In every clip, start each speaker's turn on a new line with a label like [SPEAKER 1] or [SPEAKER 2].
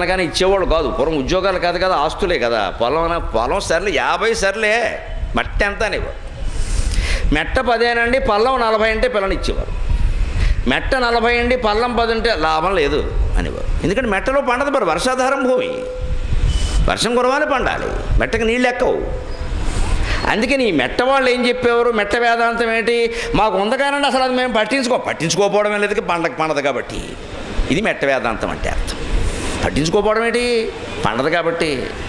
[SPEAKER 1] అనగానే ఇచ్చేవాడు కాదు పూర్వం ఉద్యోగాలు కాదు కదా ఆస్తులే కదా పొలం అన- పొలం సర్లే యాభై సర్లే మట్టి ఎంత అనేవారు మెట్ట పదేనండి పల్లం నలభై అంటే పిల్లని ఇచ్చేవారు మెట్ట నలభై అండి పల్లం పది అంటే లాభం లేదు అనేవారు ఎందుకంటే మెట్టలో పండదు మరి వర్షాధారం భూమి వర్షం కురవాలి పండాలి మెట్టకి నీళ్ళు ఎక్కవు అందుకని ఈ మెట్ట వాళ్ళు ఏం చెప్పేవారు మెట్ట వేదాంతం ఏంటి మాకు ఉందకానండి అసలు అది మేము పట్టించుకో పట్టించుకోకపోవడం లేదు పండగ పండదు కాబట్టి ఇది మెట్ట వేదాంతం అంటే అర్థం పట్టించుకోకపోవడం ఏంటి పండదు కాబట్టి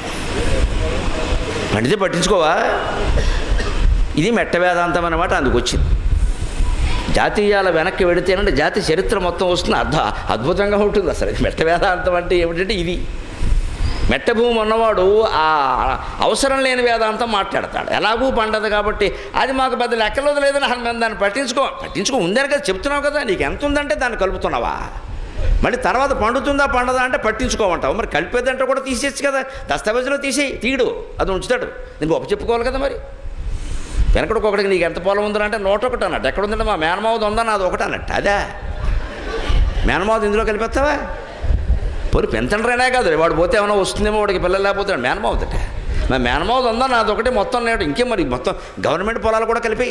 [SPEAKER 1] పండితే పట్టించుకోవా ఇది మెట్ట వేదాంతం అన్నమాట అందుకు వచ్చింది జాతీయాల వెనక్కి వెడితేనంటే జాతి చరిత్ర మొత్తం వస్తుంది అర్థ అద్భుతంగా ఉంటుంది అసలు ఇది మెట్ట వేదాంతం అంటే ఏమిటంటే ఇది మెట్ట భూమి ఉన్నవాడు ఆ అవసరం లేని వేదాంతం మాట్లాడతాడు ఎలాగూ పండదు కాబట్టి అది మాకు పెద్ద లెక్కలో లేదని అసలు మేము దాన్ని పట్టించుకో పట్టించుకో ఉందని కదా చెప్తున్నావు కదా నీకు ఎంత ఉందంటే దాన్ని కలుపుతున్నావా మళ్ళీ తర్వాత పండుతుందా పండదా అంటే పట్టించుకోమంటావు మరి కలిపేదంటే కూడా తీసేయచ్చు కదా దస్తావేజులో తీసేయి తీయడు అది ఉంచుతాడు నీకు ఒప్ప చెప్పుకోవాలి కదా మరి వెనకడికి ఒకటికి నీకు ఎంత పొలం ఉందని అంటే నూట ఒకటి అన్నట్టు ఎక్కడ ఉందంటే మా మేనమావది ఉందా నాది ఒకటి అన్నట్టు అదే మేనమావది ఇందులో కలిపేస్తావా పోనీ పెంచండ్రైనా కాదు వాడు పోతే ఏమైనా వస్తుందేమో వాడికి పిల్లలు లేకపోతే మేనమావదట మా మేనమావది ఉందా నాది ఒకటి మొత్తం నేడు ఇంకే మరి మొత్తం గవర్నమెంట్ పొలాలు కూడా కలిపి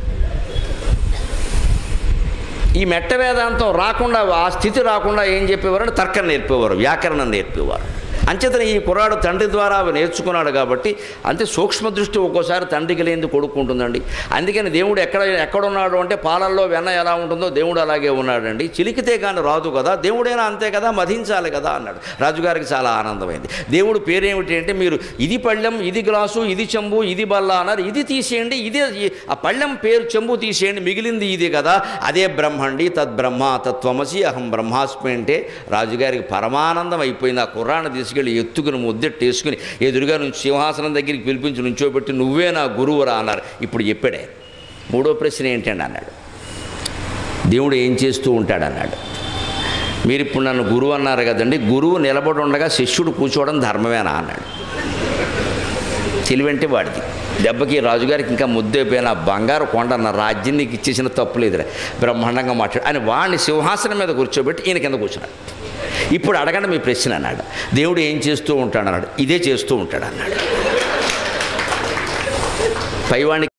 [SPEAKER 1] ఈ మెట్ట వేదాంతం రాకుండా ఆ స్థితి రాకుండా ఏం చెప్పేవారు అంటే తర్కం నేర్పేవారు వ్యాకరణం నేర్పేవారు అంచేతన ఈ కుర్రాడు తండ్రి ద్వారా అవి నేర్చుకున్నాడు కాబట్టి అంతే సూక్ష్మ దృష్టి ఒక్కోసారి తండ్రికి లేనిది కొడుకుంటుందండి అందుకని దేవుడు ఎక్కడ ఎక్కడున్నాడు అంటే పాలల్లో వెన్న ఎలా ఉంటుందో దేవుడు అలాగే ఉన్నాడండి చిలికితే కానీ రాదు కదా దేవుడైనా అంతే కదా మధించాలి కదా అన్నాడు రాజుగారికి చాలా ఆనందమైంది దేవుడు పేరేమిటి అంటే మీరు ఇది పళ్ళెం ఇది గ్లాసు ఇది చెంబు ఇది బల్ల అన్నారు ఇది తీసేయండి ఇదే ఈ- ఆ పళ్ళెం పేరు చెంబు తీసేయండి మిగిలింది ఇది కదా అదే బ్రహ్మండి తద్బ్రహ్మ తత్వమసి అహం బ్రహ్మాస్మి అంటే రాజుగారికి పరమానందం అయిపోయింది ఆ కుర్రాన్ని తీసుకెళ్ళి ఎత్తుకుని ముద్దెట్టేసుకుని ఎదురుగా నుంచి సింహాసనం దగ్గరికి పిలిపించి నుంచోబెట్టి నువ్వే నా గురువురా అన్నారు ఇప్పుడు చెప్పాడే మూడో ప్రశ్న ఏంటండి అన్నాడు దేవుడు ఏం చేస్తూ ఉంటాడు అన్నాడు మీరు ఇప్పుడు నన్ను గురువు అన్నారు కదండి గురువు నిలబడి ఉండగా శిష్యుడు కూర్చోవడం ధర్మమేనా అన్నాడు తెలివంటే వాడిది దెబ్బకి రాజుగారికి ఇంకా ముద్దైపోయిన ఆ బంగారు కొండ నా రాజ్యం నీకు ఇచ్చేసిన తప్పు లేదురా బ్రహ్మాండంగా మాట్లాడు అని వాడిని సింహాసనం మీద కూర్చోబెట్టి ఈయన కింద కూర్చున్నాడు ఇప్పుడు అడగండి మీ ప్రశ్న అన్నాడు దేవుడు ఏం చేస్తూ ఉంటాడు అన్నాడు ఇదే చేస్తూ ఉంటాడు అన్నాడు పైవాడిని